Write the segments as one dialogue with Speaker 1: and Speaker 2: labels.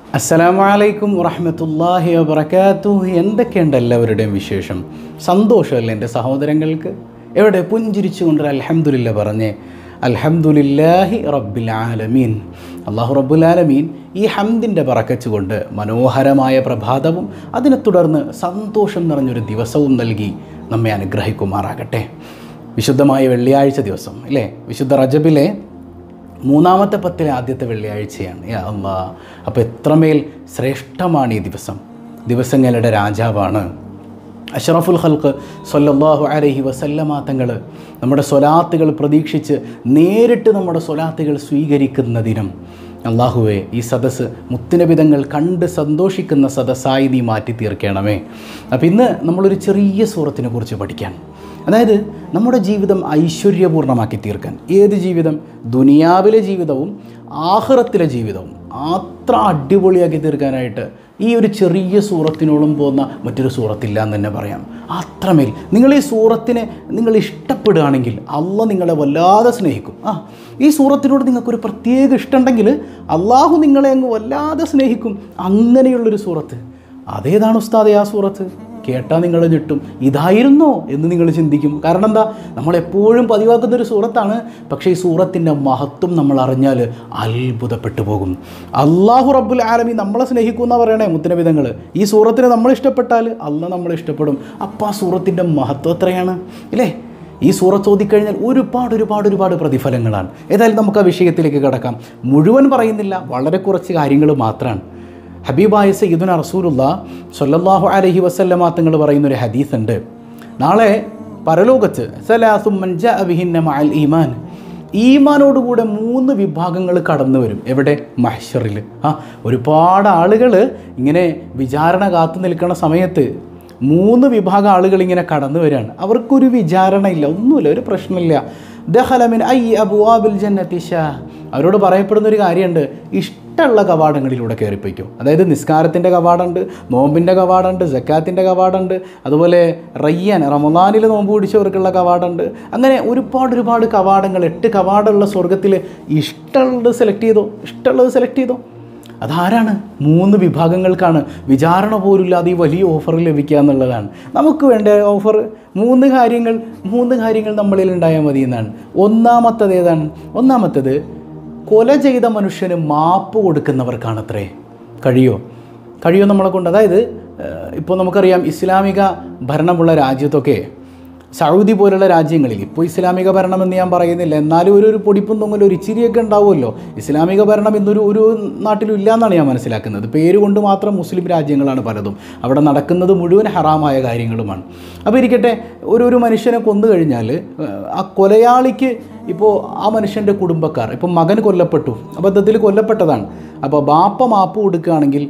Speaker 1: അസ്സലാമു അലൈക്കും വറഹ്മത്തുള്ളാഹി വബറകാത്തു എന്തൊക്കെയുണ്ട് എല്ലാവരുടെയും വിശേഷം സന്തോഷമല്ലേ എൻ്റെ സഹോദരങ്ങൾക്ക് എവിടെ പുഞ്ചിരിച്ചുകൊണ്ട് അൽഹംദുലില്ല പറഞ്ഞേ അൽഹംദുലില്ലാഹി റബ്ബിൽ ആലമീൻ അള്ളാഹു റബ്ബുൽ ആലമീൻ ഈ ഹംദിൻ്റെ പറക്കച്ചുകൊണ്ട് മനോഹരമായ പ്രഭാതവും അതിനെ തുടർന്ന് സന്തോഷം നിറഞ്ഞൊരു ദിവസവും നൽകി നമ്മെ അനുഗ്രഹിക്കുമാറാകട്ടെ വിശുദ്ധമായ വെള്ളിയാഴ്ച ദിവസം അല്ലേ വിശുദ്ധ റജബിലെ മൂന്നാമത്തെ പത്തിലെ ആദ്യത്തെ വെള്ളിയാഴ്ചയാണ് യാ അള്ളാ അപ്പോൾ എത്രമേൽ ശ്രേഷ്ഠമാണ് ഈ ദിവസം ദിവസങ്ങളുടെ രാജാവാണ് അഷറഫുൽ ഹൽക്ക് സൊല്ലാഹു അലഹി വസല്ലമാ തങ്ങൾ നമ്മുടെ സ്വലാത്തുകൾ പ്രതീക്ഷിച്ച് നേരിട്ട് നമ്മുടെ സ്വലാത്തുകൾ സ്വീകരിക്കുന്ന ദിനം അള്ളാഹുവെ ഈ സദസ്സ് മുത്തിനബിതങ്ങൾ കണ്ട് സന്തോഷിക്കുന്ന സദസ്സായി നീ മാറ്റി തീർക്കണമേ അപ്പം ഇന്ന് നമ്മളൊരു ചെറിയ സൂറത്തിനെ കുറിച്ച് പഠിക്കാൻ അതായത് നമ്മുടെ ജീവിതം ഐശ്വര്യപൂർണ്ണമാക്കി തീർക്കാൻ ഏത് ജീവിതം ദുനിയാവിലെ ജീവിതവും ആഹ്റത്തിലെ ജീവിതവും അത്ര അടിപൊളിയാക്കി തീർക്കാനായിട്ട് ഈ ഒരു ചെറിയ സൂറത്തിനോളം പോകുന്ന മറ്റൊരു സൂറത്തില്ല എന്ന് തന്നെ പറയാം അത്രമേൽ നിങ്ങൾ ഈ സൂറത്തിനെ നിങ്ങൾ ഇഷ്ടപ്പെടുകയാണെങ്കിൽ അള്ള നിങ്ങളെ വല്ലാതെ സ്നേഹിക്കും ആ ഈ സൂറത്തിനോട് നിങ്ങൾക്കൊരു പ്രത്യേക ഇഷ്ടമുണ്ടെങ്കിൽ അള്ളാഹു നിങ്ങളെ അങ്ങ് വല്ലാതെ സ്നേഹിക്കും അങ്ങനെയുള്ളൊരു സൂറത്ത് അതേതാണ് ഉസ്താദെ ആ സൂറത്ത് കേട്ടാൽ നിങ്ങൾ ഞെട്ടും ഇതായിരുന്നോ എന്ന് നിങ്ങൾ ചിന്തിക്കും കാരണം എന്താ നമ്മളെപ്പോഴും പതിവാക്കുന്ന ഒരു സൂറത്താണ് പക്ഷേ ഈ സൂറത്തിൻ്റെ മഹത്വം നമ്മൾ അറിഞ്ഞാൽ അത്ഭുതപ്പെട്ടു പോകും അള്ളാഹു റബ്ബുൽ ആലമി നമ്മളെ സ്നേഹിക്കുന്ന പറയണേ മുത്തനവിധങ്ങൾ ഈ സൂറത്തിനെ നമ്മൾ ഇഷ്ടപ്പെട്ടാൽ അല്ല നമ്മളെ ഇഷ്ടപ്പെടും അപ്പോൾ ആ സൂറത്തിൻ്റെ മഹത്വം എത്രയാണ് ഇല്ലേ ഈ സൂറത്ത് ഓതിക്കഴിഞ്ഞാൽ ഒരുപാട് ഒരുപാട് ഒരുപാട് പ്രതിഫലങ്ങളാണ് ഏതായാലും നമുക്ക് ആ വിഷയത്തിലേക്ക് കിടക്കാം മുഴുവൻ പറയുന്നില്ല വളരെ കുറച്ച് കാര്യങ്ങൾ മാത്രമാണ് ഹബീബായ സയ്യിദുന റസൂലുള്ള സല്ലല്ലാഹു അലൈഹി വസല്ലമ തങ്ങൾ പറയുന്നൊരു ഹദീസ് ഉണ്ട് നാളെ പരലോകത്ത് സലാസും മൻജ അബിഹിന്ന മഅൽ ഈമാൻ ഈമാനോടുകൂടെ മൂന്ന് വിഭാഗങ്ങൾ കടന്നു വരും എവിടെ മഹ്ഷറിൽ ആ ഒരുപാട് ആളുകൾ ഇങ്ങനെ വിചാരണ കാത്തു നിൽക്കുന്ന സമയത്ത് മൂന്ന് വിഭാഗം ആളുകൾ ഇങ്ങനെ കടന്നു വരികയാണ് അവർക്കൊരു വിചാരണ ഇല്ല ഒന്നുമില്ല ഒരു പ്രശ്നമില്ല ദഹലമിൻ ഐ അബുവാബിൽ ജന്നത്തിഷ അവരോട് പറയപ്പെടുന്ന ഒരു കാര്യമുണ്ട് ഇഷ്ടമുള്ള കവാടങ്ങളിലൂടെ കയറിപ്പോയിക്കും അതായത് നിസ്കാരത്തിൻ്റെ കവാടമുണ്ട് നോമ്പിൻ്റെ കവാടമുണ്ട് ജക്കാത്തിൻ്റെ കവാടമുണ്ട് അതുപോലെ റയ്യാൻ റമദാനിൽ നോമ്പ് പിടിച്ചവർക്കുള്ള കവാടമുണ്ട് അങ്ങനെ ഒരുപാട് ഒരുപാട് കവാടങ്ങൾ എട്ട് കവാടമുള്ള സ്വർഗത്തിൽ ഇഷ്ടമുള്ളത് സെലക്ട് ചെയ്തോ ഇഷ്ടമുള്ളത് സെലക്ട് ചെയ്തോ അതാരാണ് മൂന്ന് വിഭാഗങ്ങൾക്കാണ് വിചാരണ പോലുമില്ലാതെ ഈ വലിയ ഓഫർ ലഭിക്കുക എന്നുള്ളതാണ് നമുക്ക് വേണ്ട ഓഫർ മൂന്ന് കാര്യങ്ങൾ മൂന്ന് കാര്യങ്ങൾ നമ്മളിൽ ഉണ്ടായാൽ മതി എന്നാണ് ഒന്നാമത്തത് ഏതാണ് ഒന്നാമത്തത് കൊല ചെയ്ത മനുഷ്യന് മാപ്പ് കൊടുക്കുന്നവർക്കാണത്രേ കഴിയോ കഴിയോ നമ്മളെ കൊണ്ട് അതായത് ഇപ്പോൾ നമുക്കറിയാം ഇസ്ലാമിക ഭരണമുള്ള രാജ്യത്തൊക്കെ സൗദി പോലുള്ള രാജ്യങ്ങളിൽ ഇപ്പോൾ ഇസ്ലാമിക ഭരണം എന്ന് ഞാൻ പറയുന്നില്ല എന്നാലും ഒരു ഒരു പൊടിപ്പും തൊങ്ങലും ഒരു ഇച്ചിരിയൊക്കെ ഉണ്ടാവുമല്ലോ ഇസ്ലാമിക ഭരണം ഇന്നൊരു ഒരു നാട്ടിലും ഇല്ല എന്നാണ് ഞാൻ മനസ്സിലാക്കുന്നത് പേര് കൊണ്ട് മാത്രം മുസ്ലിം രാജ്യങ്ങളാണ് പലതും അവിടെ നടക്കുന്നത് മുഴുവൻ ഹറാമായ കാര്യങ്ങളുമാണ് അപ്പോൾ ഇരിക്കട്ടെ ഒരു ഒരു മനുഷ്യനെ കൊന്നു കഴിഞ്ഞാൽ ആ കൊലയാളിക്ക് ഇപ്പോൾ ആ മനുഷ്യൻ്റെ കുടുംബക്കാർ ഇപ്പോൾ മകൻ കൊല്ലപ്പെട്ടു അബദ്ധത്തിൽ കൊല്ലപ്പെട്ടതാണ് അപ്പോൾ ബാപ്പ മാപ്പ് കൊടുക്കുകയാണെങ്കിൽ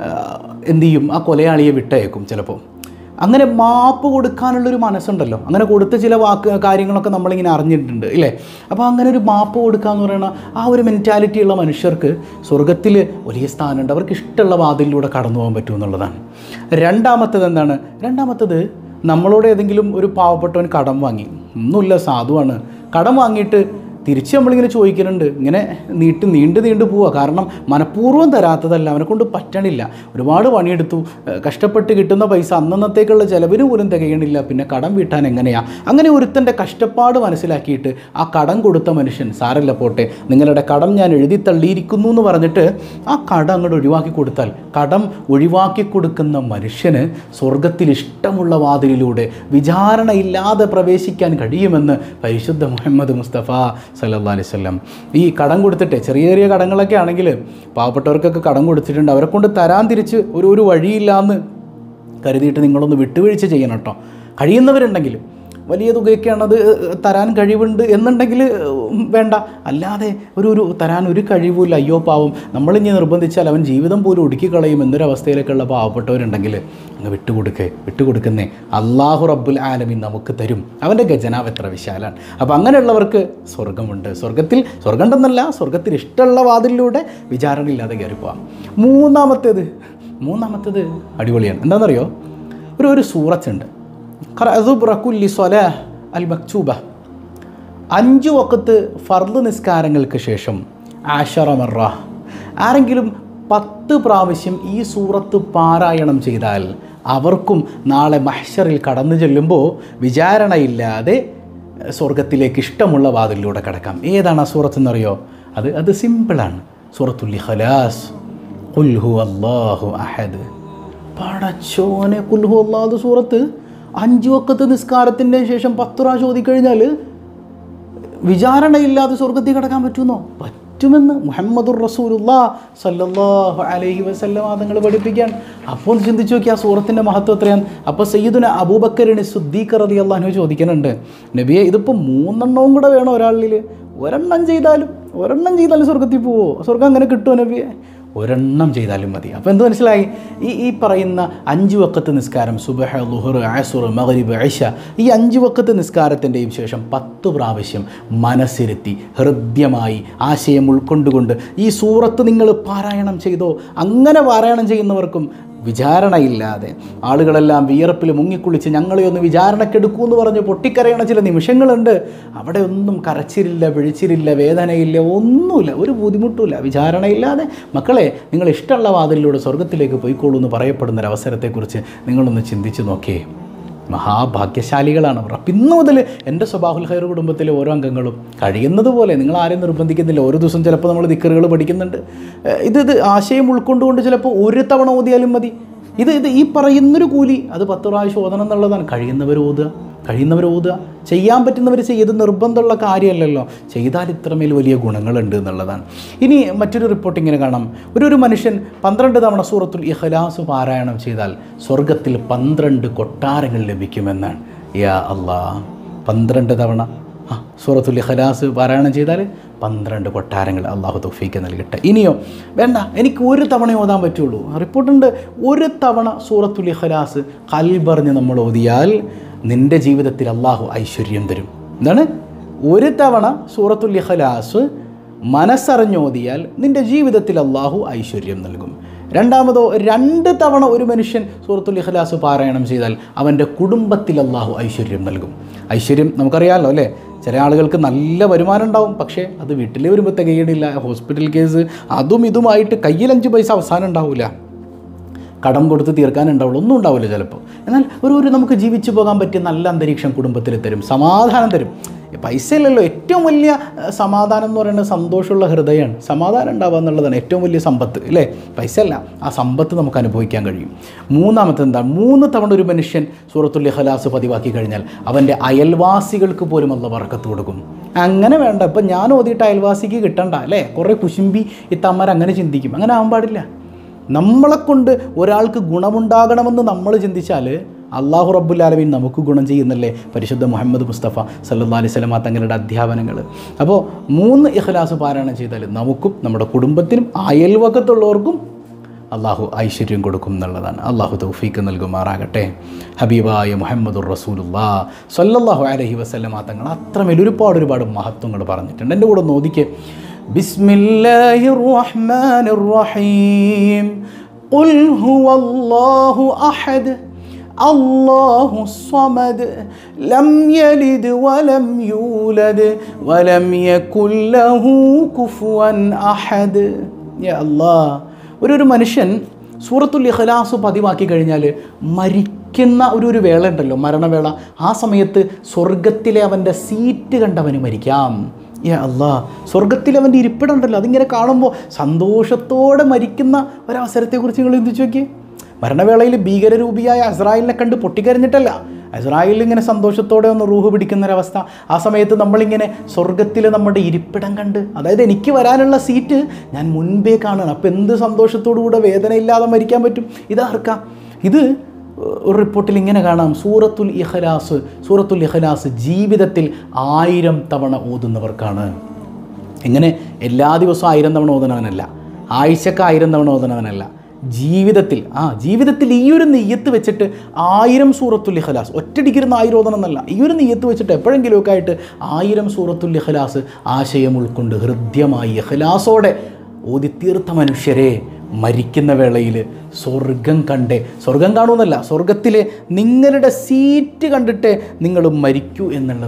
Speaker 1: എന്തു ചെയ്യും ആ കൊലയാളിയെ വിട്ടയക്കും ചിലപ്പോൾ അങ്ങനെ മാപ്പ് കൊടുക്കാനുള്ളൊരു മനസ്സുണ്ടല്ലോ അങ്ങനെ കൊടുത്ത ചില വാക്ക് കാര്യങ്ങളൊക്കെ നമ്മളിങ്ങനെ അറിഞ്ഞിട്ടുണ്ട് ഇല്ലേ അപ്പോൾ അങ്ങനെ ഒരു മാപ്പ് കൊടുക്കുക എന്ന് പറയുന്ന ആ ഒരു മെൻറ്റാലിറ്റി ഉള്ള മനുഷ്യർക്ക് സ്വർഗത്തിൽ വലിയ സ്ഥാനമുണ്ട് അവർക്ക് ഇഷ്ടമുള്ള വാതിലിലൂടെ കടന്നു പോകാൻ പറ്റും എന്നുള്ളതാണ് രണ്ടാമത്തത് എന്താണ് രണ്ടാമത്തത് നമ്മളോട് ഏതെങ്കിലും ഒരു പാവപ്പെട്ടവൻ കടം വാങ്ങി ഒന്നുമില്ല സാധുവാണ് കടം വാങ്ങിയിട്ട് തിരിച്ച് നമ്മളിങ്ങനെ ചോദിക്കുന്നുണ്ട് ഇങ്ങനെ നീട്ടി നീണ്ടു നീണ്ടു പോവുക കാരണം മനഃപൂർവ്വം തരാത്തതല്ല അവനെ കൊണ്ട് പറ്റണില്ല ഒരുപാട് പണിയെടുത്തു കഷ്ടപ്പെട്ട് കിട്ടുന്ന പൈസ അന്നന്നത്തേക്കുള്ള ചിലവിന് പോലും തികയണില്ല പിന്നെ കടം വീട്ടാൻ എങ്ങനെയാ അങ്ങനെ ഒരുത്തൻ്റെ കഷ്ടപ്പാട് മനസ്സിലാക്കിയിട്ട് ആ കടം കൊടുത്ത മനുഷ്യൻ സാരല്ല പോട്ടെ നിങ്ങളുടെ കടം ഞാൻ എഴുതി തള്ളിയിരിക്കുന്നു എന്ന് പറഞ്ഞിട്ട് ആ കടം അങ്ങോട്ട് ഒഴിവാക്കി കൊടുത്താൽ കടം ഒഴിവാക്കി കൊടുക്കുന്ന മനുഷ്യന് സ്വർഗത്തിൽ ഇഷ്ടമുള്ള വാതിലിലൂടെ വിചാരണയില്ലാതെ പ്രവേശിക്കാൻ കഴിയുമെന്ന് പരിശുദ്ധ മുഹമ്മദ് മുസ്തഫ സല്ലാ അലൈഹി സ്വലം ഈ കടം കൊടുത്തിട്ട് ചെറിയ ചെറിയ കടങ്ങളൊക്കെ ആണെങ്കിൽ പാവപ്പെട്ടവർക്കൊക്കെ കടം കൊടുത്തിട്ടുണ്ട് അവരെ കൊണ്ട് തരാൻ തിരിച്ച് ഒരു ഒരു വഴിയില്ലാന്ന് കരുതിയിട്ട് നിങ്ങളൊന്ന് വിട്ടുവീഴ്ച ചെയ്യണം കേട്ടോ കഴിയുന്നവരുണ്ടെങ്കിൽ വലിയ തുകയൊക്കെയാണ് അത് തരാൻ കഴിവുണ്ട് എന്നുണ്ടെങ്കിൽ വേണ്ട അല്ലാതെ ഒരു ഒരു തരാൻ ഒരു കഴിവുമില്ല അയ്യോ പാവം നമ്മളിനി നിർബന്ധിച്ചാൽ അവൻ ജീവിതം പോലും ഒടുക്കിക്കളയും എന്നൊരവസ്ഥയിലേക്കുള്ള പാവപ്പെട്ടവരുണ്ടെങ്കിൽ അങ്ങ് വിട്ടുകൊടുക്കേ വിട്ടുകൊടുക്കുന്നേ അള്ളാഹു റബ്ബുൽ ആലമീൻ നമുക്ക് തരും അവൻ്റെ ഖജനാവ് എത്ര വിശാലാണ് അപ്പോൾ അങ്ങനെയുള്ളവർക്ക് സ്വർഗമുണ്ട് സ്വർഗത്തിൽ സ്വർഗം ഉണ്ടെന്നല്ല സ്വർഗത്തിൽ ഇഷ്ടമുള്ള വാതിലിലൂടെ വിചാരണയില്ലാതെ കയറി പോവാം മൂന്നാമത്തേത് മൂന്നാമത്തേത് അടിപൊളിയാണ് എന്താണെന്നറിയോ ഒരു ഒരു സൂറത്തുണ്ട് ഖറസുബ്രക്കുല്ലി സ്വല അൽ മക്ചൂബ അഞ്ച് വക്കത്ത് ഫർദ് നിസ്കാരങ്ങൾക്ക് ശേഷം ആഷറ മറ ആരെങ്കിലും പത്ത് പ്രാവശ്യം ഈ സൂറത്ത് പാരായണം ചെയ്താൽ അവർക്കും നാളെ മഹ്ഷറിൽ കടന്നു ചെല്ലുമ്പോൾ വിചാരണയില്ലാതെ സ്വർഗത്തിലേക്ക് ഇഷ്ടമുള്ള വാതിലിലൂടെ കടക്കാം ഏതാണ് ആ സൂറത്ത് എന്നറിയോ അത് അത് സിമ്പിളാണ് സൂറത്തുൽ ഖലാസ് കുൽഹു അള്ളാഹു അഹദ് പടച്ചോനെ കുൽഹു അള്ളാഹു സൂറത്ത് അഞ്ചു വക്കത്ത് നിസ്കാരത്തിൻ്റെ ശേഷം പത്ത് പ്രാവശ്യം ഓതിക്കഴിഞ്ഞാൽ വിചാരണയില്ലാതെ സ്വർഗത്തിൽ കിടക്കാൻ പറ്റുമെന്നോ പറ്റുമെന്ന് മുഹമ്മദുർ റസൂലുല്ലാ സല്ലല്ലാഹു അലൈഹി വസല്ലം തങ്ങൾ പഠിപ്പിക്കാൻ അപ്പോൾ ഒന്ന് ചിന്തിച്ച് നോക്കി ആ സൂറത്തിൻ്റെ മഹത്വം എത്രയാണ് അപ്പോൾ സയ്യിദുന അബൂബക്കറിന് സുദ്ദീഖ് റതി അള്ളാഹു ചോദിക്കുന്നുണ്ട് നബിയെ ഇതിപ്പോൾ മൂന്നെണ്ണവും കൂടെ വേണം ഒരാളിൽ ഒരെണ്ണം ചെയ്താലും ഒരെണ്ണം ചെയ്താലും സ്വർഗത്തിൽ പോവോ സ്വർഗം അങ്ങനെ കിട്ടുമോ നബിയെ ഒരെണ്ണം ചെയ്താലും മതി അപ്പോൾ എന്ത് മനസ്സിലായി ഈ ഈ പറയുന്ന അഞ്ച് വക്കത്ത് നിസ്കാരം സുബഹ ലുഹർ ആസുർ മഗ്രിബ് ഐഷ ഈ അഞ്ച് വക്കത്ത് നിസ്കാരത്തിൻ്റെയും ശേഷം പത്ത് പ്രാവശ്യം മനസ്സിരുത്തി ഹൃദ്യമായി ആശയം ഉൾക്കൊണ്ടുകൊണ്ട് ഈ സൂറത്ത് നിങ്ങൾ പാരായണം ചെയ്തോ അങ്ങനെ പാരായണം ചെയ്യുന്നവർക്കും വിചാരണയില്ലാതെ ആളുകളെല്ലാം വിയർപ്പിൽ മുങ്ങിക്കുളിച്ച് ഞങ്ങളെ ഒന്ന് വിചാരണക്കെടുക്കൂ എന്ന് പറഞ്ഞ് പൊട്ടിക്കരയണ ചില നിമിഷങ്ങളുണ്ട് അവിടെ ഒന്നും കരച്ചിലില്ല വിഴിച്ചിലില്ല വേദനയില്ല ഒന്നുമില്ല ഒരു ബുദ്ധിമുട്ടുമില്ല വിചാരണയില്ലാതെ മക്കളെ നിങ്ങൾ ഇഷ്ടമുള്ള വാതിലിലൂടെ സ്വർഗത്തിലേക്ക് പോയിക്കോളൂ എന്ന് പറയപ്പെടുന്ന ഒരു അവസരത്തെക്കുറിച്ച് നിങ്ങളൊന്ന് ചിന്തിച്ച് നോക്കിയേ മഹാഭാഗ്യശാലികളാണ് അവർ അപ്പം ഇന്ന് മുതൽ എൻ്റെ സ്വഭാവുൽ ഹൈർ കുടുംബത്തിലെ ഓരോ അംഗങ്ങളും കഴിയുന്നത് പോലെ നിങ്ങൾ ആരെയും നിർബന്ധിക്കുന്നില്ല ഓരോ ദിവസം ചിലപ്പോൾ നമ്മൾ ദിക്കറുകൾ പഠിക്കുന്നുണ്ട് ഏഹ് ഇത് ഇത് ആശയം ഉൾക്കൊണ്ടുകൊണ്ട് ചിലപ്പോൾ ഒരു തവണ ഓതിയാലും മതി ഇത് ഇത് ഈ പറയുന്നൊരു കൂലി അത് പത്ത് പ്രാവശ്യം ഓതണം എന്നുള്ളതാണ് കഴിയുന്നവർ ഓതുക കഴിയുന്നവർ ഓതുക ചെയ്യാൻ പറ്റുന്നവർ ചെയ്ത് നിർബന്ധമുള്ള കാര്യമല്ലല്ലോ ചെയ്താൽ ഇത്രമേൽ വലിയ ഗുണങ്ങളുണ്ട് എന്നുള്ളതാണ് ഇനി മറ്റൊരു റിപ്പോർട്ട് ഇങ്ങനെ കാണാം ഒരു ഒരു മനുഷ്യൻ പന്ത്രണ്ട് തവണ സൂറത്തുൽ ഇഖലാസ് പാരായണം ചെയ്താൽ സ്വർഗത്തിൽ പന്ത്രണ്ട് കൊട്ടാരങ്ങൾ ലഭിക്കുമെന്നാണ് യാ അള്ളാ പന്ത്രണ്ട് തവണ ആ സൂറത്തുൽ ഇഖലാസ് പാരായണം ചെയ്താൽ പന്ത്രണ്ട് കൊട്ടാരങ്ങൾ അള്ളാഹു തൗഫീക്ക് നൽകട്ടെ ഇനിയോ വേണ്ട എനിക്ക് ഒരു തവണ ഓതാൻ പറ്റുള്ളൂ റിപ്പോർട്ടുണ്ട് ഒരു തവണ സൂറത്തുൽ ഇഖലാസ് കൽബറിഞ്ഞ് നമ്മൾ ഓതിയാൽ നിൻ്റെ ജീവിതത്തിൽ അള്ളാഹു ഐശ്വര്യം തരും എന്താണ് ഒരു തവണ സൂറത്തുൽ ഇഖലാസ് മനസ്സറിഞ്ഞോതിയാൽ നിൻ്റെ ജീവിതത്തിൽ അള്ളാഹു ഐശ്വര്യം നൽകും രണ്ടാമതോ രണ്ട് തവണ ഒരു മനുഷ്യൻ സൂറത്തുൽ ഇഖ്ലാസ് പാരായണം ചെയ്താൽ അവൻ്റെ കുടുംബത്തിൽ അള്ളാഹു ഐശ്വര്യം നൽകും ഐശ്വര്യം നമുക്കറിയാമല്ലോ അല്ലേ ചില ആളുകൾക്ക് നല്ല വരുമാനം ഉണ്ടാവും പക്ഷേ അത് വീട്ടിൽ വരുമ്പോൾ തികയണില്ല ഹോസ്പിറ്റൽ കേസ് അതും ഇതുമായിട്ട് കയ്യിലഞ്ച് പൈസ അവസാനം ഉണ്ടാവില്ല കടം കൊടുത്ത് തീർക്കാനുണ്ടാവുള്ളൂ ഒന്നും ഉണ്ടാവില്ല ചിലപ്പോൾ എന്നാൽ ഒരു ഒരു നമുക്ക് ജീവിച്ചു പോകാൻ പറ്റിയ നല്ല അന്തരീക്ഷം കുടുംബത്തിൽ തരും സമാധാനം തരും പൈസ ഇല്ലല്ലോ ഏറ്റവും വലിയ ഏഹ്, സമാധാനം എന്ന് പറയുന്നത് സന്തോഷമുള്ള ഹൃദയമാണ് സമാധാനം ഉണ്ടാവുക എന്നുള്ളതാണ് ഏറ്റവും വലിയ സമ്പത്ത് അല്ലേ പൈസ അല്ല ആ സമ്പത്ത് നമുക്ക് അനുഭവിക്കാൻ കഴിയും മൂന്നാമത്തെ എന്താ മൂന്ന് തവണ ഒരു മനുഷ്യൻ സൂറത്തുൽ ഇഖലാസ് പതിവാക്കി കഴിഞ്ഞാൽ അവൻ്റെ അയൽവാസികൾക്ക് പോലും അല്ല വറക്കത്ത് കൊടുക്കും അങ്ങനെ വേണ്ട ഇപ്പം ഞാൻ ഓതിയിട്ട് അയൽവാസിക്ക് കിട്ടണ്ട അല്ലേ കുറേ കുശുമ്പി ഈ തമ്മർ അങ്ങനെ ചിന്തിക്കും അങ്ങനെ ആവാൻ പാടില്ല നമ്മളെ കൊണ്ട് ഒരാൾക്ക് ഗുണമുണ്ടാകണമെന്ന് നമ്മൾ ചിന്തിച്ചാൽ അള്ളാഹു റബ്ബുൽ ആലമീൻ നമുക്ക് ഗുണം ചെയ്യുന്നല്ലേ പരിശുദ്ധ മുഹമ്മദ് മുസ്തഫ സല്ലല്ലാഹു അലൈഹി സ്വലമ തങ്ങളുടെ അധ്യാപനങ്ങൾ അപ്പോൾ മൂന്ന് ഇഖ്ലാസ് പാരായണം ചെയ്താൽ നമുക്കും നമ്മുടെ കുടുംബത്തിനും അയൽവക്കത്തുള്ളവർക്കും അള്ളാഹു ഐശ്വര്യം കൊടുക്കും എന്നുള്ളതാണ് അള്ളാഹു തൗഫീക്ക് നൽകുമാറാകട്ടെ ഹബീബായ മുഹമ്മദുർ റസൂലുല്ലാ സല്ലല്ലാഹു അലൈഹി വസല്ലമ തങ്ങൾ അത്രമേൽ ഒരുപാട് ഒരുപാട് മഹത്വങ്ങൾ പറഞ്ഞിട്ടുണ്ട് എൻ്റെ കൂടെ ഒന്ന് നോദിക്കേ ബിസ്മില്ലാഹിർ റഹ്മാനിർ റഹീം ഖുൽ ഹുവല്ലാഹു അഹദ് الله الصمد لم يلد ولم يولد ولم يكن له كفوا أحد يا الله ഒരു ഒരു മനുഷ്യൻ സൂറത്തുൽ ഇഖ്ലാസ് പതിവാക്കി കഴിഞ്ഞാൽ മരിക്കുന്ന ഒരു ഒരു വേള ഉണ്ടല്ലോ മരണവേള ആ സമയത്ത് സ്വർഗത്തിലെ അവൻ്റെ സീറ്റ് കണ്ടവന് മരിക്കാം യാ അല്ലാ സ്വർഗത്തിൽ അവൻ്റെ ഇരിപ്പിടമുണ്ടല്ലോ അതിങ്ങനെ കാണുമ്പോൾ സന്തോഷത്തോടെ മരിക്കുന്ന ഒരവസരത്തെക്കുറിച്ച് നിങ്ങൾ ചിന്തിച്ചു നോക്കിയേ മരണവേളയിൽ ഭീകരരൂപിയായ അസ്രായേലിനെ കണ്ട് പൊട്ടിക്കരഞ്ഞിട്ടല്ല അസ്രായേലിൽ ഇങ്ങനെ സന്തോഷത്തോടെ ഒന്ന് റൂഹ് പിടിക്കുന്ന ഒരവസ്ഥ ആ സമയത്ത് നമ്മളിങ്ങനെ സ്വർഗത്തിൽ നമ്മുടെ ഇരിപ്പിടം കണ്ട് അതായത് എനിക്ക് വരാനുള്ള സീറ്റ് ഞാൻ മുൻപേ കാണുകയാണ് അപ്പോൾ എന്ത് സന്തോഷത്തോടു കൂടെ വേദനയില്ലാതെ മരിക്കാൻ പറ്റും ഇതാർക്കാം ഇത് ഒരു റിപ്പോർട്ടിൽ ഇങ്ങനെ കാണാം സൂറത്തുൽ ഇഖലാസ് സൂറത്തുൽ ഇഖലാസ് ജീവിതത്തിൽ ആയിരം തവണ ഓതുന്നവർക്കാണ് എങ്ങനെ എല്ലാ ദിവസവും ആയിരം തവണ ഓതുന്നവനല്ല ആഴ്ചക്ക് ആയിരം തവണ ഓതുന്നവനല്ല ജീവിതത്തിൽ ആ ജീവിതത്തിൽ ഈ ഒരു നെയ്യത്ത് വെച്ചിട്ട് ആയിരം സൂറത്തുൽ ഇഖലാസ് ഒറ്റടിക്കിരുന്ന് ആയിരം ഓതണം എന്നല്ല ഈ ഒരു നെയ്യത്ത് വെച്ചിട്ട് എപ്പോഴെങ്കിലുമൊക്കെ ആയിട്ട് ആയിരം സൂറത്തുൽ ഇഖലാസ് ആശയം ഉൾക്കൊണ്ട് ഹൃദ്യമായി ഇഖലാസോടെ ഓതിത്തീർത്ത മനുഷ്യരെ മരിക്കുന്ന വേളയിൽ സ്വർഗം കണ്ടേ സ്വർഗം കാണുമെന്നല്ല സ്വർഗത്തിലെ നിങ്ങളുടെ സീറ്റ് കണ്ടിട്ട് നിങ്ങൾ മരിക്കൂ എന്നുള്ളതാണ്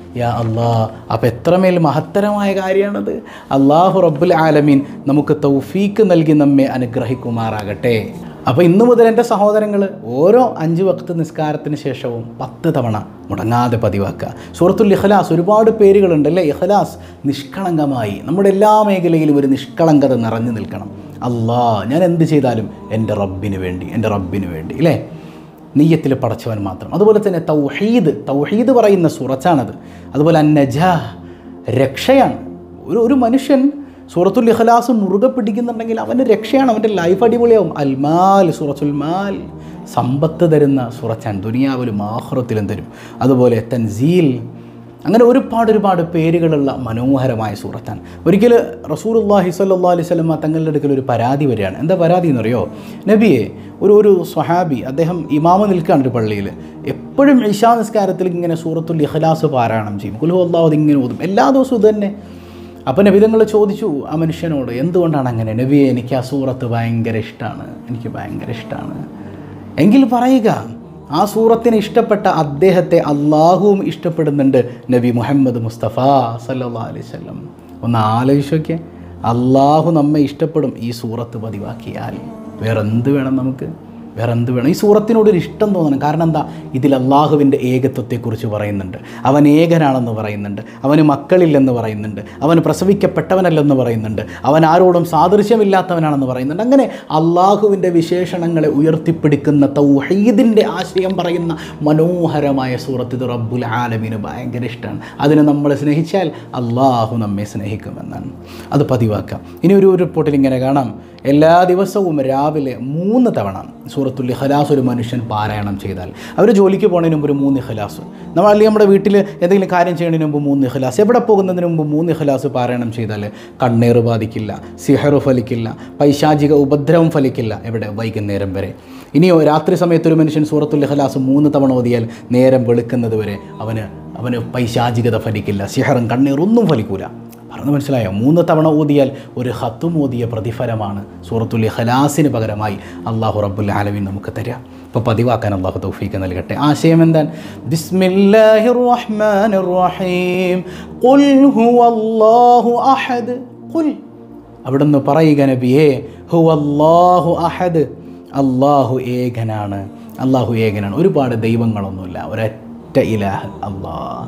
Speaker 1: യാ അള്ളാ അപ്പം എത്രമേൽ മഹത്തരമായ കാര്യമാണത് അള്ളാഹു റബ്ബുൽ ആലമീൻ നമുക്ക് തൗഫീക്ക് നൽകി നമ്മെ അനുഗ്രഹിക്കുമാറാകട്ടെ അപ്പോൾ ഇന്നു മുതൽ എൻ്റെ സഹോദരങ്ങൾ ഓരോ അഞ്ച് വക്ത് നിസ്കാരത്തിന് ശേഷവും പത്ത് തവണ മുടങ്ങാതെ പതിവാക്കുക സൂറത്തുൽ ഇഖ്ലാസ് ഒരുപാട് പേരുകളുണ്ട് അല്ലേ ഇഖ്ലാസ് നിഷ്കളങ്കമായി നമ്മുടെ എല്ലാ മേഖലയിലും ഒരു നിഷ്കളങ്കത നിറഞ്ഞു നിൽക്കണം അള്ളാ ഞാൻ എന്ത് ചെയ്താലും എൻ്റെ റബ്ബിന് വേണ്ടി എൻ്റെ റബ്ബിന് വേണ്ടി അല്ലേ നെയ്യത്തിൽ പടച്ചവൻ മാത്രം അതുപോലെ തന്നെ തൗഹീദ് തൗഹീദ് പറയുന്ന സുറച്ചാണത് അതുപോലെ അന്നജാ രക്ഷയാണ് ഒരു ഒരു മനുഷ്യൻ സൂറത്തുൽ ഇഖ്ലാസ് മുറുകെ പിടിക്കുന്നുണ്ടെങ്കിൽ അവൻ്റെ രക്ഷയാണ് അവൻ്റെ ലൈഫ് അടിപൊളിയാവും അൽമാൽ സൂറത്തുൽ മാൽ സമ്പത്ത് തരുന്ന സുറച്ചാൻ ദുനിയാവിലും ആഹ്റത്തിലും തരും അതുപോലെ തൻസീൽ അങ്ങനെ ഒരുപാട് ഒരുപാട് പേരുകളുള്ള മനോഹരമായ സൂറത്താൻ ഒരിക്കൽ റസൂലുള്ളാഹി സ്വല്ലല്ലാഹി അലൈഹി വസല്ലമ തങ്ങളുടെ അടുക്കൽ ഒരു പരാതി വരികയാണ് എന്താ പരാതി എന്നറിയോ നബിയെ ഒരു ഒരു സ്വഹാബി അദ്ദേഹം ഇമാമ നിൽക്കുകയാണ് ഒരു പള്ളിയിൽ എപ്പോഴും ഇഷാ നിസ്കാരത്തിൽ ഇങ്ങനെ സൂറത്തുൽ ഇഖ്ലാസ് പാരായണം ചെയ്യും കുലു അള്ളാഹു അതിങ്ങനെ ഓതും എല്ലാ ദിവസവും ഇത് തന്നെ അപ്പം നബി തങ്ങൾ ചോദിച്ചു ആ മനുഷ്യനോട് എന്തുകൊണ്ടാണ് അങ്ങനെ നബിയെ എനിക്ക് ആ സൂറത്ത് ഭയങ്കര ഇഷ്ടമാണ് എനിക്ക് ഭയങ്കര ഇഷ്ടമാണ് എങ്കിൽ പറയുക ആ സൂറത്തിന് ഇഷ്ടപ്പെട്ട അദ്ദേഹത്തെ അള്ളാഹുവും ഇഷ്ടപ്പെടുന്നുണ്ട് നബി മുഹമ്മദ് മുസ്തഫ സല്ലാ അലൈഹി സ്വല്ലം ഒന്ന് ആലോചിച്ചൊക്കെ അള്ളാഹു നമ്മെ ഇഷ്ടപ്പെടും ഈ സൂറത്ത് പതിവാക്കിയാൽ വേറെന്ത് വേണം നമുക്ക് വേറെ എന്ത് വേണം ഈ സൂറത്തിനോടൊരു ഇഷ്ടം തോന്നണം കാരണം എന്താ ഇതിൽ അള്ളാഹുവിൻ്റെ ഏകത്വത്തെക്കുറിച്ച് പറയുന്നുണ്ട് അവൻ ഏകനാണെന്ന് പറയുന്നുണ്ട് അവന് മക്കളില്ലെന്ന് പറയുന്നുണ്ട് അവൻ പ്രസവിക്കപ്പെട്ടവനല്ലെന്ന് പറയുന്നുണ്ട് അവൻ ആരോടും സാദൃശ്യമില്ലാത്തവനാണെന്ന് പറയുന്നുണ്ട് അങ്ങനെ അള്ളാഹുവിൻ്റെ വിശേഷണങ്ങളെ ഉയർത്തിപ്പിടിക്കുന്ന തൗഹീദിൻ്റെ ആശയം പറയുന്ന മനോഹരമായ സൂറത്ത് ഇത് റബ്ബുൽ ആലമീന് ഭയങ്കര ഇഷ്ടമാണ് അതിനെ നമ്മൾ സ്നേഹിച്ചാൽ അള്ളാഹു നമ്മെ സ്നേഹിക്കുമെന്നാണ് അത് പതിവാക്കാം ഇനി ഒരു റിപ്പോർട്ടിൽ ഇങ്ങനെ കാണാം എല്ലാ ദിവസവും രാവിലെ മൂന്ന് തവണ സൂറത്തുൽ ഇഖലാസ് ഒരു മനുഷ്യൻ പാരായണം ചെയ്താൽ അവർ ജോലിക്ക് പോകുന്നതിന് മുമ്പ് ഒരു മൂന്ന് ഇഖലാസ് നമ്മൾ അല്ലെങ്കിൽ നമ്മുടെ വീട്ടിൽ എന്തെങ്കിലും കാര്യം ചെയ്യുന്നതിന് മുമ്പ് മൂന്ന് ഇഖലാസ് എവിടെ പോകുന്നതിന് മുമ്പ് മൂന്ന് ഇഖലാസ് പാരായണം ചെയ്താൽ കണ്ണേറ് ബാധിക്കില്ല സിഹറ് ഫലിക്കില്ല പൈശാചിക ഉപദ്രവം ഫലിക്കില്ല എവിടെ വൈകുന്നേരം വരെ ഇനിയോ രാത്രി സമയത്ത് ഒരു മനുഷ്യൻ സൂറത്തുൽ ഇഖലാസ് മൂന്ന് തവണ ഓതിയാൽ നേരം വെളുക്കുന്നത് വരെ അവന് അവന് പൈശാചികത ഫലിക്കില്ല സിഹറും കണ്ണീറും ഒന്നും ഫലിക്കൂല പറഞ്ഞു മനസ്സിലായോ മൂന്ന് തവണ ഓതിയാൽ ഒരു ഹത്തും ഓതിയ പ്രതിഫലമാണ് സൂറത്തുൽ ഇഖലാസിന് പകരമായി അള്ളാഹു റബ്ബുൽ ആലമീൻ നമുക്ക് തരിക ഇപ്പോൾ പതിവാക്കാൻ അള്ളാഹു തൗഫീക്ക് നൽകട്ടെ ആശയം എന്താണ് ബിസ്മില്ലാഹിർ റഹ്മാനിർ റഹീം ഖുൽ ഹുവല്ലാഹു അഹദ് ഖുൽ അവിടുന്ന് പറയുക നബിയേ ഹുവല്ലാഹു അഹദ് അള്ളാഹു ഏകനാണ് അള്ളാഹു ഏകനാണ് ഒരുപാട് ദൈവങ്ങളൊന്നുമില്ല ഒരൊറ്റ ഇലാഹ് അള്ളാഹ്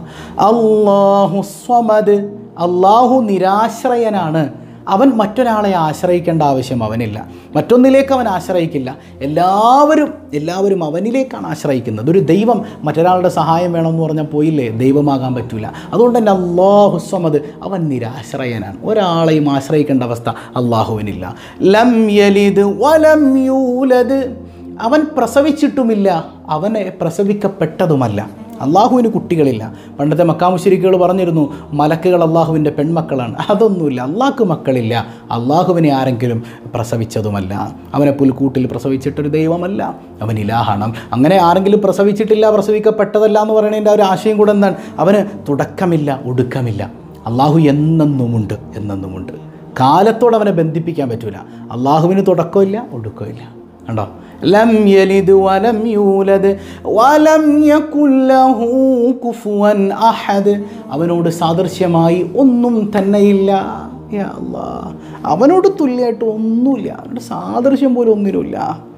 Speaker 1: അള്ളാഹു സ്വമദ് അള്ളാഹു നിരാശ്രയനാണ് അവൻ മറ്റൊരാളെ ആശ്രയിക്കേണ്ട ആവശ്യം അവനില്ല മറ്റൊന്നിലേക്ക് അവൻ ആശ്രയിക്കില്ല എല്ലാവരും എല്ലാവരും അവനിലേക്കാണ് ആശ്രയിക്കുന്നത് ഒരു ദൈവം മറ്റൊരാളുടെ സഹായം വേണമെന്ന് പറഞ്ഞാൽ പോയില്ലേ ദൈവമാകാൻ പറ്റില്ല അതുകൊണ്ട് തന്നെ അള്ളാഹു സ്വമത് അവൻ നിരാശ്രയനാണ് ഒരാളെയും ആശ്രയിക്കേണ്ട അവസ്ഥ അള്ളാഹുവിനില്ല ലം യലിദ് വലം യൂലദ് അവൻ പ്രസവിച്ചിട്ടുമില്ല അവനെ പ്രസവിക്കപ്പെട്ടതുമല്ല അള്ളാഹുവിന് കുട്ടികളില്ല പണ്ടത്തെ മക്കാമുശരിക്കുകൾ പറഞ്ഞിരുന്നു മലക്കുകൾ അള്ളാഹുവിൻ്റെ പെൺമക്കളാണ് അതൊന്നുമില്ല അള്ളാഹ്ക്ക് മക്കളില്ല അള്ളാഹുവിനെ ആരെങ്കിലും പ്രസവിച്ചതുമല്ല അവനെ പുൽക്കൂട്ടിൽ പ്രസവിച്ചിട്ടൊരു ദൈവമല്ല അവൻ ഇലാഹാണ് അങ്ങനെ ആരെങ്കിലും പ്രസവിച്ചിട്ടില്ല പ്രസവിക്കപ്പെട്ടതല്ല എന്ന് പറയുന്നതിൻ്റെ ഒരു ആശയം കൂടെ എന്താണ് അവന് തുടക്കമില്ല ഒടുക്കമില്ല അള്ളാഹു എന്നെന്നുമുണ്ട് എന്നെന്നുമുണ്ട് കാലത്തോട് അവനെ ബന്ധിപ്പിക്കാൻ പറ്റില്ല അള്ളാഹുവിന് തുടക്കമില്ല ഒടുക്കമില്ല കണ്ടോ ലം യലിദ് വലം യൂലദ് വലം യകുൽ ലഹു കുഫുവൻ അഹദ് അവനോട് സാദൃശ്യമായി ഒന്നും തന്നെയില്ല യാ അല്ലാ അവനോട് തുല്യമായിട്ട് ഒന്നുമില്ല അവനോട് സാദൃശ്യം പോലും ഒന്നിനുമില്ല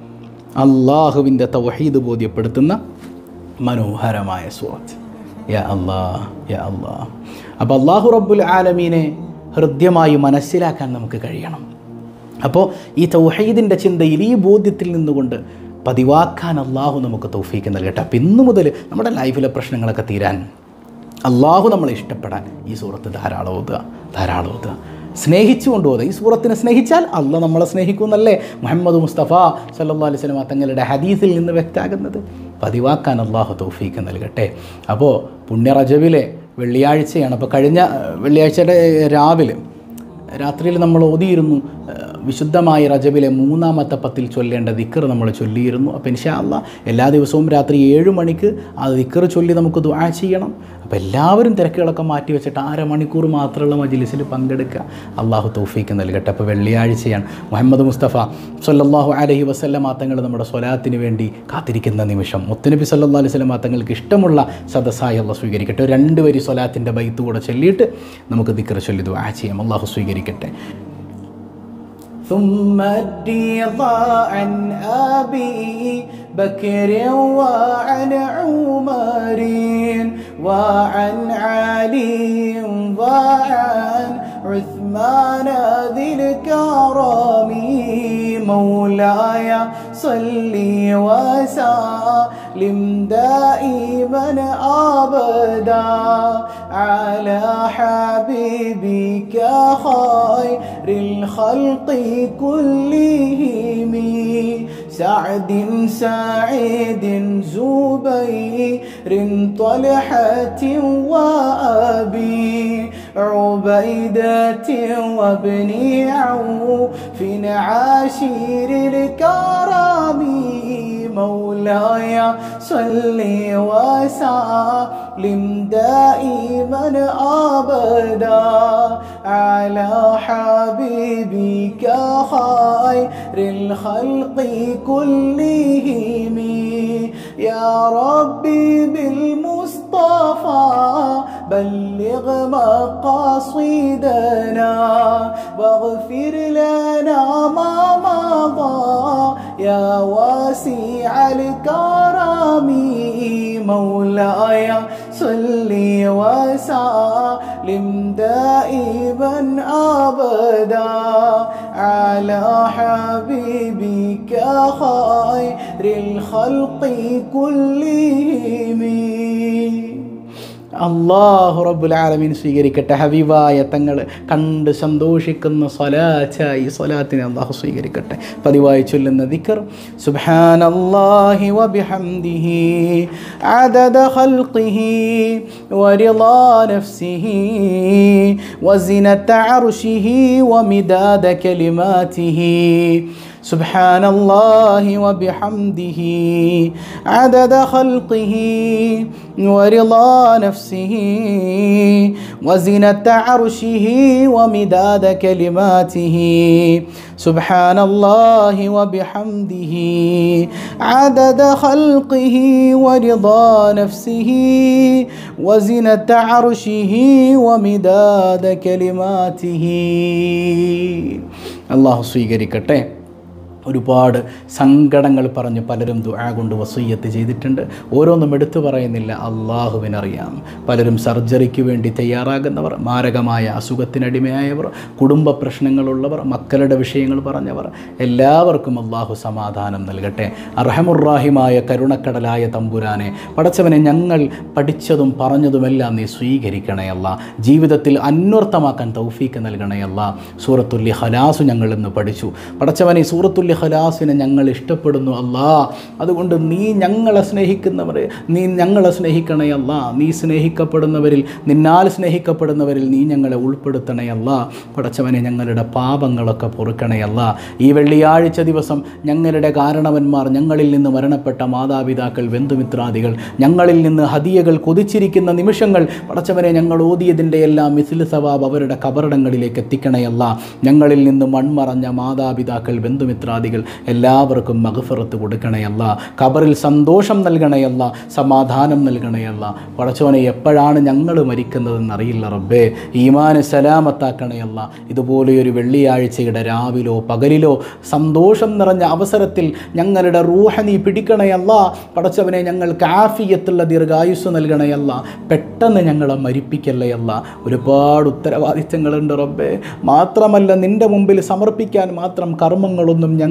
Speaker 1: അള്ളാഹുവിൻ്റെ തൗഹീദ് ബോധ്യപ്പെടുത്തുന്ന മനോഹരമായ സൂറത്ത് യാ അല്ലാ യാ അല്ലാ അപ്പോൾ അള്ളാഹു റബ്ബുൽ ആലമീനെ ഹൃദ്യമായി മനസ്സിലാക്കാൻ നമുക്ക് കഴിയണം അപ്പോൾ ഈ തൗഹീദിൻ്റെ ചിന്തയിൽ ഈ ബോധ്യത്തിൽ നിന്നുകൊണ്ട് പതിവാക്കാൻ അള്ളാഹു നമുക്ക് തൗഫീക്ക് നൽകട്ടെ അപ്പം ഇന്നു മുതൽ നമ്മുടെ ലൈഫിലെ പ്രശ്നങ്ങളൊക്കെ തീരാൻ അള്ളാഹു നമ്മളെ ഇഷ്ടപ്പെടാൻ ഈ സൂറത്ത് ധാരാളം ഓതുക ധാരാളം ഓതുക സ്നേഹിച്ചുകൊണ്ട് ഓതുക ഈ സൂറത്തിനെ സ്നേഹിച്ചാൽ അള്ളാഹ് നമ്മളെ സ്നേഹിക്കുമെന്നല്ലേ മുഹമ്മദ് മുസ്തഫ സല്ലാ അലൈഹി സ്വലമ തങ്ങളുടെ ഹദീസിൽ നിന്ന് വ്യക്തമാകുന്നത് പതിവാക്കാൻ അള്ളാഹു തൗഫീക്ക് നൽകട്ടെ അപ്പോൾ പുണ്യ റജബിലെ വെള്ളിയാഴ്ചയാണ് അപ്പോൾ കഴിഞ്ഞ വെള്ളിയാഴ്ചയുടെ രാവിലെ രാത്രിയിൽ നമ്മൾ ഓതിയിരുന്നു വിശുദ്ധമായ റജബിലെ മൂന്നാമത്തെ പത്തിൽ ചൊല്ലേണ്ട ദിക്കർ നമ്മൾ ചൊല്ലിയിരുന്നു അപ്പോൾ ഇൻഷാ അല്ലാ എല്ലാ ദിവസവും രാത്രി ഏഴ് മണിക്ക് ആ ദിക്കർ ചൊല്ലി നമുക്ക് ദുആ ചെയ്യണം അപ്പോൾ എല്ലാവരും തിരക്കുകളൊക്കെ മാറ്റി വെച്ചിട്ട് അരമണിക്കൂർ മാത്രമുള്ള മജിലിസിൽ പങ്കെടുക്കുക അള്ളാഹു തൗഫീക്ക് നൽകട്ടെ അപ്പോൾ വെള്ളിയാഴ്ചയാണ് മുഹമ്മദ് മുസ്തഫ സല്ലല്ലാഹു അലൈഹി വസല്ലം തങ്ങൾ നമ്മുടെ സ്വലാത്തിന് വേണ്ടി കാത്തിരിക്കുന്ന നിമിഷം മുത്തനബി സല്ലല്ലാഹു അലൈഹി വസല്ലം തങ്ങൾക്ക് ഇഷ്ടമുള്ള സദസ്സായി അള്ളാഹ് സ്വീകരിക്കട്ടെ രണ്ട് വരി സ്വലാത്തിൻ്റെ ബൈത്ത് കൂടെ ചൊല്ലിയിട്ട് നമുക്ക് ദിക്കർ ചൊല്ലി ദുആ ചെയ്യാം അള്ളാഹു സ്വീകരിക്കട്ടെ ثم الرضا عن أبي بكر وعن عمر وعن علي وعن عثمان ذي الكرم مولاي صل وسلم دائما ابدا على حبيبك خير الخلق كلهم سعد سعيد زبير طلحة وأبي عبيدة وابن عوف عاشر الكرم مولاي صل وسلم دائما ابدا على حبيبك خير الخلق كلهم يا ربي بالمصطفى بلغ مقاصدنا واغفر لنا ما مضى يا واسع الكرم مولاي صل وسلم دائما ابدا على حبيبك خير الخلق كلهم അള്ളാഹു റബ്ബുൽ ആലമീൻ സ്വീകരിക്കട്ടെ ഹബീബായ തങ്ങൾ കണ്ട് സന്തോഷിക്കുന്ന സ്വലാച്ചായി സ്വലാത്തിനെ അള്ളാഹു സ്വീകരിക്കട്ടെ പതിവായി ചൊല്ലുന്ന ദിക്കർ സുബ്ഹാനല്ലാഹി വബിഹംദിഹി عدد خلقه ورضا نفسه وزنة عرشه ومداد كلماته سبحان الله وبحمده عدد خلقه ورضا نفسه وزنة عرشه ومداد كلماته سبحان الله وبحمده عدد خلقه ورضا نفسه وزنة عرشه ومداد كلماته الله സ്വീകരിക്കട്ടെ ഒരുപാട് സങ്കടങ്ങൾ പറഞ്ഞ് പലരും ദുആ കൊണ്ട് വസൂയത്ത് ചെയ്തിട്ടുണ്ട് ഓരോന്നും എടുത്തു പറയുന്നില്ല അള്ളാഹുവിനറിയാം പലരും സർജറിക്ക് വേണ്ടി തയ്യാറാകുന്നവർ മാരകമായ അസുഖത്തിനടിമയായവർ കുടുംബ പ്രശ്നങ്ങളുള്ളവർ മക്കളുടെ വിഷയങ്ങൾ പറഞ്ഞവർ എല്ലാവർക്കും അള്ളാഹു സമാധാനം നൽകട്ടെ അർഹമുറാഹിമായ കരുണക്കടലായ തമ്പുരാനെ പടച്ചവനെ ഞങ്ങൾ പഠിച്ചതും പറഞ്ഞതുമെല്ലാം നീ സ്വീകരിക്കണേ അല്ല ജീവിതത്തിൽ അന്വർത്ഥമാക്കാൻ തൗഫീക്ക് നൽകണേ അല്ല സൂറത്തുല്ലി ഹലാസു ഞങ്ങൾ ഇന്ന് പഠിച്ചു പടച്ചവനെ സൂറത്തുല്ലി ഖലാസിനെ ഞങ്ങൾ ഇഷ്ടപ്പെടുന്നു അല്ലാ അതുകൊണ്ട് നീ ഞങ്ങളെ സ്നേഹിക്കുന്നവരെ നീ ഞങ്ങളെ സ്നേഹിക്കണേ അല്ല നീ സ്നേഹിക്കപ്പെടുന്നവരിൽ നിന്നാൽ സ്നേഹിക്കപ്പെടുന്നവരിൽ നീ ഞങ്ങളെ ഉൾപ്പെടുത്തണേ അല്ല പടച്ചവനെ ഞങ്ങളുടെ പാപങ്ങളൊക്കെ പൊറുക്കണേ അല്ല ഈ വെള്ളിയാഴ്ച ദിവസം ഞങ്ങളുടെ കാരണവന്മാർ ഞങ്ങളിൽ നിന്ന് മരണപ്പെട്ട മാതാപിതാക്കൾ ബന്ധുമിത്രാദികൾ ഞങ്ങളിൽ നിന്ന് ഹദിയകൾ കൊതിച്ചിരിക്കുന്ന നിമിഷങ്ങൾ പടച്ചവനെ ഞങ്ങൾ ഓതിയതിൻ്റെ എല്ലാം മിസിൽ സവാബ് അവരുടെ കബറിടങ്ങളിലേക്ക് എത്തിക്കണയല്ല ഞങ്ങളിൽ നിന്ന് മൺമറഞ്ഞ മാതാപിതാക്കൾ ബന്ധുമിത്രാദികൾ എല്ലാവർക്കും മകഫറത്ത് കൊടുക്കണയല്ല കബറിൽ സന്തോഷം നൽകണയല്ല സമാധാനം നൽകണയല്ല പടച്ചവനെ എപ്പോഴാണ് ഞങ്ങൾ മരിക്കുന്നതെന്ന് അറിയില്ല റബ്ബേ ഈമാന് സലാമത്താക്കണയല്ല ഇതുപോലെയൊരു വെള്ളിയാഴ്ചയുടെ രാവിലോ പകലിലോ സന്തോഷം നിറഞ്ഞ അവസരത്തിൽ ഞങ്ങളുടെ റൂഹ നീ പിടിക്കണയല്ല പടച്ചവനെ ഞങ്ങൾക്ക് ആഫിയത്തുള്ള ദീർഘായുസ് നൽകണയല്ല പെട്ടെന്ന് ഞങ്ങളെ മരിപ്പിക്കല്ലയല്ല ഒരുപാട് ഉത്തരവാദിത്തങ്ങളുണ്ട് റബ്ബേ മാത്രമല്ല നിൻ്റെ മുമ്പിൽ സമർപ്പിക്കാൻ മാത്രം കർമ്മങ്ങളൊന്നും ഞങ്ങൾ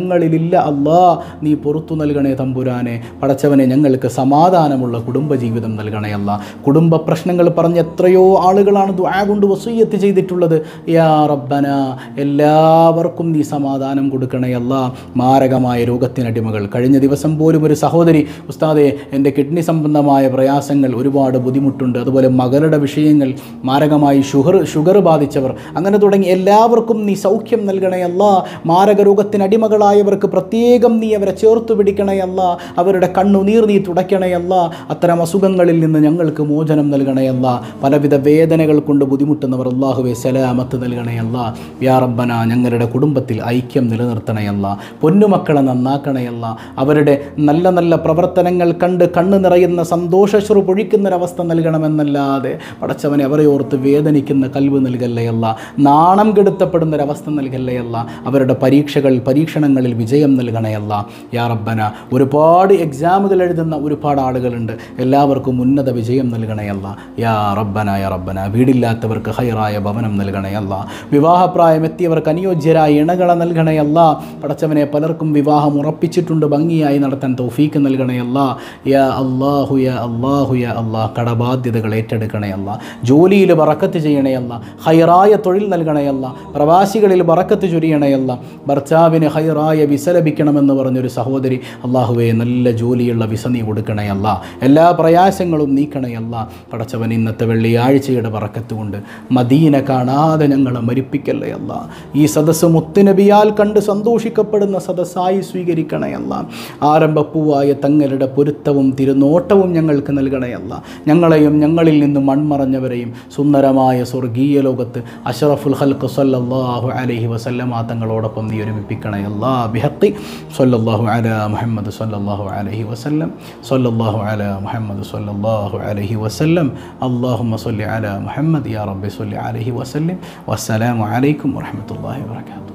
Speaker 1: ഞങ്ങളിലില്ല അല്ലാ നീ പുറത്തു നൽകണേ തമ്പുരാനെ പടച്ചവനെ ഞങ്ങൾക്ക് സമാധാനമുള്ള കുടുംബജീവിതം നൽകണേ അല്ല കുടുംബ പ്രശ്നങ്ങൾ പറഞ്ഞ് എത്രയോ ആളുകളാണ് ദുആ കൊണ്ട് വസൂയത്ത് ചെയ്തിട്ടുള്ളത് യാ റബ്ബന എല്ലാവർക്കും നീ സമാധാനം കൊടുക്കണേ അല്ല മാരകമായ രോഗത്തിനടിമകൾ കഴിഞ്ഞ ദിവസം പോലും ഒരു സഹോദരി ഉസ്താദെ എൻ്റെ കിഡ്നി സംബന്ധമായ പ്രയാസങ്ങൾ ഒരുപാട് ബുദ്ധിമുട്ടുണ്ട് അതുപോലെ മകളുടെ വിഷയങ്ങൾ മാരകമായി ഷുഗർ ഷുഗർ ബാധിച്ചവർ അങ്ങനെ തുടങ്ങി എല്ലാവർക്കും നീ സൗഖ്യം നൽകണയല്ല മാരക രോഗത്തിനടിമകളായവർക്ക് പ്രത്യേകം നീ അവരെ ചേർത്ത് പിടിക്കണയല്ല അവരുടെ കണ്ണുനീർ നീ തുടയ്ക്കണയല്ല അത്തരം അസുഖങ്ങളിൽ നിന്ന് ഞങ്ങൾക്ക് മോചനം നൽകണയല്ല പലവിധ വേദനകൾ കൊണ്ട് ബുദ്ധിമുട്ടുന്നവർ അള്ളാഹുവെ സലാമത്ത് നൽകണയല്ല യാ റബ്ബന ഞങ്ങളുടെ കുടുംബത്തിൽ ഐക്യം നിലനിർത്തണയല്ല പൊന്നുമക്കളെ നന്നാക്കണയല്ല അവരുടെ നല്ല നല്ല പ്രവർത്തനങ്ങൾ കണ്ട് കണ്ണു നിറയുന്ന സന്തോഷശ്രു പൊഴിക്കുന്നൊരവസ്ഥ നൽകണമെന്നല്ലാതെ പടച്ചവനെ അവരെ ഓർത്ത് വേദനിക്കുന്ന കൽവ് നൽകല്ലയല്ല നാണം കെടുത്തപ്പെടുന്നൊരവസ്ഥ നൽകല്ലയല്ല അവരുടെ പരീക്ഷകൾ പരീക്ഷണങ്ങളിൽ വിജയം നൽകണയല്ല യാ റബ്ബന ഒരുപാട് എക്സാമുകൾ എഴുതുന്ന ഒരുപാട് ആളുകളുണ്ട് എല്ലാവർക്കും ഉന്നത വിജയം നൽകണയല്ല യാ റബ്ബന യാ റബ്ബന വീടില്ലാത്തവർക്ക് ഹൈറായ ഭവനം നൽകണയല്ല വിവാഹപ്രായം എത്തിയവർക്ക് അനുയോജ്യരായ ഇണകളെ നൽകണയല്ല പടച്ചവനെ പലർക്കും വിവാഹം ഉറപ്പിച്ചിട്ടുണ്ട് ഭംഗിയായി നടത്താൻ തൗഫീക്ക് നൽകണയല്ല യാ അള്ളാഹു യാ അള്ളാഹു യാ അള്ളാഹ് കടബാധ്യതകൾ ഏറ്റെടുക്കണയല്ല ജോലിയിൽ ബറക്കത്ത് ചെയ്യണയല്ല ഹൈറായ തൊഴിൽ നൽകണയല്ല പ്രവാസികളിൽ ബറക്കത്ത് ചൊരിയണയല്ല ഭർത്താവിന് ഹൈറായ വിസ ലഭിക്കണമെന്ന് പറഞ്ഞൊരു സഹോദരി അള്ളാഹുവെ നല്ല ജോലിയുള്ള വിസ നീ കൊടുക്കണയല്ല എല്ലാ പ്രയാസങ്ങളും നീക്കണയല്ല പടച്ചവൻ ഇന്നത്തെ വെള്ളിയാഴ്ചയുടെ ബറക്കത്ത് കൊണ്ട് മദീന കാണാതെ ഞങ്ങളെ മരിപ്പിക്കല്ലയല്ല ഈ സദസ്സ് മുത്തുനബിയാൽ കണ്ട് സന്തോഷിക്കപ്പെടുന്ന സദസ്സായി സ്വീകരിക്കണയല്ല ആരംഭപ്പൂവായ തങ്ങളുടെ പൊരുത്തവും തിരുനോട്ടവും ഞങ്ങൾക്ക് നൽകണയല്ല ഞങ്ങളെയും ഞങ്ങളിൽ നിന്ന് മൺമറഞ്ഞവരെയും സുന്ദരമായ സ്വർഗീയ ലോകത്ത് അഷറഫുൽ ഹൽക്ക് സല്ലല്ലാഹു അലൈഹി വസല്ലമ തങ്ങളോടൊപ്പം നീ ഒരുമിപ്പിക്കണയല്ല ബിഹത്തി സല്ലല്ലാഹു അല മുഹമ്മദ് സല്ലല്ലാഹു അലൈഹി വസല്ലം സല്ലല്ലാഹു അല മുഹമ്മദ് സല്ലല്ലാഹു അലൈഹി വസല്ലം അല്ലാഹുമ്മ സല്ലി അല മുഹമ്മദ് യാ റബ്ബി സല്ലി അലൈഹി വസല്ലം വസ്സലാമു അലൈക്കും വറഹ്മത്തുള്ളാഹി വബറകാതുഹു